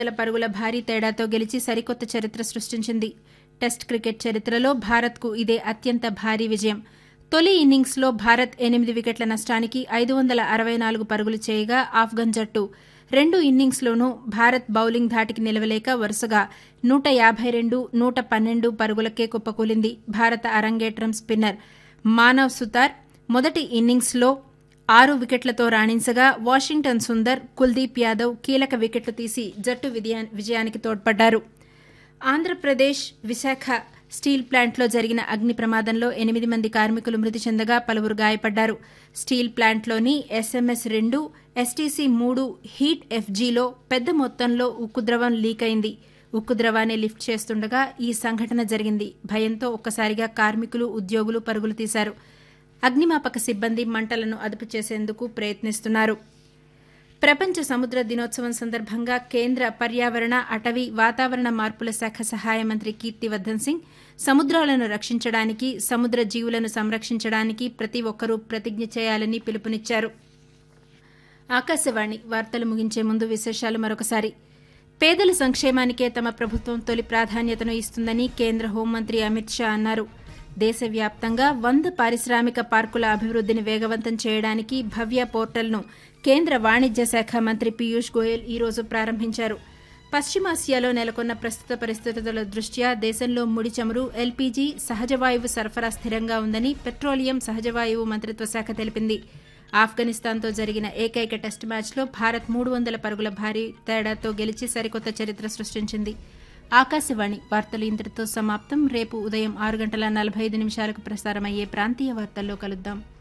వేల పరుగుల భారీ తేడాతో గెలిచి సరికొత్త చరిత్ర సృష్టించింది టెస్ట్ క్రికెట్ చరిత్రలో భారత్కు ఇదే అత్యంత భారీ విజయం తొలి ఇన్నింగ్స్లో భారత్ ఎనిమిది వికెట్ల నష్టానికి ఐదు వందల అరవై నాలుగు పరుగులు చేయగా ఆఫ్ఘన్ జట్టు రెండు ఇన్నింగ్స్లోనూ భారత్ బౌలింగ్ ధాటికి నిలవలేక వరుసగా నూట యాభై రెండు నూట పన్నెండు పరుగులకే కుప్పకూలింది భారత అరంగేట్రం స్పిన్నర్ మానవ్ సుతార్ మొదటి ఇన్నింగ్స్లో ఆరు వికెట్లతో రాణించగా వాషింగ్టన్ సుందర్ కుల్దీప్ యాదవ్ కీలక వికెట్లు తీసి జట్టు విజయానికి తోడ్పడ్డారు ఆంధ్రప్రదేశ్ విశాఖ స్టీల్ ప్లాంట్లో జరిగిన అగ్ని ప్రమాదంలో ఎనిమిది మంది కార్మికులు మృతి చెందగా పలువురు గాయపడ్డారు స్టీల్ ప్లాంట్లోని ఎస్ఎంఎస్ రెండు ఎస్టీసీ మూడు హీట్ ఎఫ్జీలో పెద్ద మొత్తంలో ఉక్కు ద్రవం లీక్ అయింది ఉక్కు ద్రవాన్ని లిఫ్ట్ చేస్తుండగా ఈ సంఘటన జరిగింది భయంతో ఒక్కసారిగా కార్మికులు ఉద్యోగులు పరుగులు తీశారు అగ్నిమాపక సిబ్బంది మంటలను అదుపు చేసేందుకు ప్రయత్నిస్తున్నారు ప్రపంచ సముద్ర దినోత్సవం సందర్భంగా కేంద్ర పర్యావరణ అటవీ వాతావరణ మార్పుల శాఖ సహాయ మంత్రి కీర్తివర్దన్ సింగ్ సముద్రాలను రక్షించడానికి సముద్ర జీవులను సంరక్షించడానికి ప్రతి ఒక్కరూ ప్రతిజ్ఞ చేయాలని పిలుపునిచ్చారు ఆకాశవాణి వార్తలు ముగించే ముందు విశేషాలు మరొకసారి పేదల సంక్షేమానికే తమ ప్రభుత్వం తొలి ప్రాధాన్యతను ఇస్తుందని కేంద్ర హోంమంత్రి అమిత్ షా అన్నారు దేశవ్యాప్తంగా వంద పారిశ్రామిక పార్కుల అభివృద్దిని వేగవంతం చేయడానికి భవ్య పోర్టల్ను కేంద్ర వాణిజ్య శాఖ మంత్రి పీయూష్ గోయల్ ఈరోజు ప్రారంభించారు పశ్చిమాసియాలో నెలకొన్న ప్రస్తుత పరిస్థితుల దృష్ట్యా దేశంలో ముడి చమురు ఎల్పీజీ సహజవాయువు సరఫరా స్థిరంగా ఉందని పెట్రోలియం సహజవాయువు మంత్రిత్వ శాఖ తెలిపింది ఆఫ్ఘనిస్తాన్తో జరిగిన ఏకైక టెస్టు మ్యాచ్లో భారత్ మూడు వందల పరుగుల భారీ తేడాతో గెలిచి సరికొత్త చరిత్ర సృష్టించింది ఆకాశవాణి వార్తలు ఇంతటితో సమాప్తం రేపు ఉదయం ఆరు గంటల నలభై ఐదు నిమిషాలకు ప్రసారమయ్యే ప్రాంతీయ వార్తల్లో కలుద్దాం